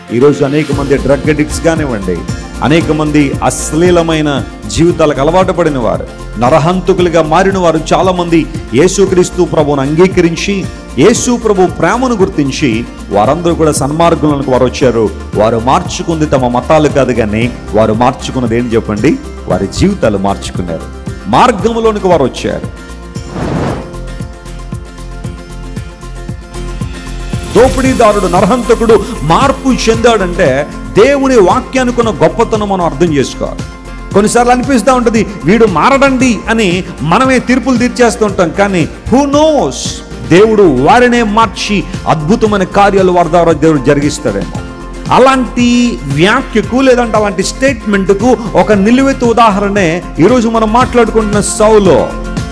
ఈరోజు అనేక మంది డ్రగ్ అడిక్ట్స్ కానివ్వండి అనేక మంది అశ్లీలమైన జీవితాలకు అలవాటు పడిన వారు నరహంతకులుగా మారిన వారు చాలా మంది యేసుక్రీస్తు ప్రభువును అంగీకరించి యేసు ప్రభు ప్రేమను గుర్తించి వారందరూ కూడా సన్మార్గులకు వారు వచ్చారు వారు మార్చుకుంది తమ మతాలు కాదు కానీ వారు మార్చుకున్నది ఏంటి చెప్పండి వారి జీవితాలు మార్చుకున్నారు మార్గంలోనికి వారు వచ్చారు దోపిడీదారుడు నరహంతకుడు మార్పు చెందాడంటే దేవుని వాక్యానుకున్న గొప్పతనం మనం అర్థం చేసుకోవాలి కొన్నిసార్లు అనిపిస్తూ ఉంటుంది వీడు మారడండి అని మనమే తీర్పులు తీర్చేస్తుంటాం కానీ హూ నోస్ దేవుడు వారినే మార్చి అద్భుతమైన కార్యాలు వారి ద్వారా దేవుడు జరిగిస్తాడేమో అలాంటి వ్యాఖ్యకు లేదంటే అలాంటి స్టేట్మెంట్కు ఒక నిలువెత్తు ఉదాహరణే ఈరోజు మనం మాట్లాడుకుంటున్న సౌలో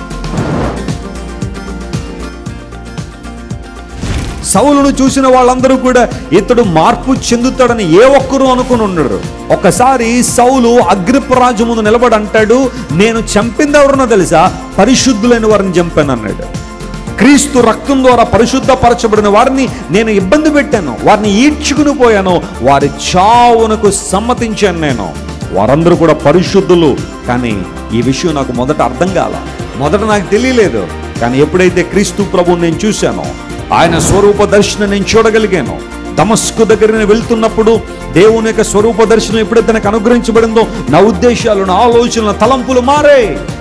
సౌలును చూసిన వాళ్ళందరూ కూడా ఇతడు మార్పు చెందుతాడని ఏ ఒక్కరూ అనుకుని ఉండరు ఒకసారి సౌలు అగ్రిపరాజు ముందు నిలబడి అంటాడు నేను చంపింది ఎవరన్నా తెలుసా పరిశుద్ధులైన వారిని చంపాను అన్నాడు క్రీస్తు రక్తం ద్వారా పరిశుద్ధపరచబడిన వారిని నేను ఇబ్బంది పెట్టాను వారిని ఈడ్చుకుని పోయాను వారి చావునకు సమ్మతించాను నేను వారందరూ కూడా పరిశుద్ధులు కానీ ఈ విషయం నాకు మొదట అర్థం కాల మొదట నాకు తెలియలేదు కానీ ఎప్పుడైతే క్రీస్తు ప్రభువుని నేను చూశానో ఆయన స్వరూప దర్శనం నేను చూడగలిగాను దమస్కు దగ్గర నేను వెళ్తున్నప్పుడు దేవుని యొక్క స్వరూప దర్శనం ఎప్పుడైతే నాకు అనుగ్రహించబడిందో నా ఉద్దేశాలు నా ఆలోచనలు తలంపులు మారే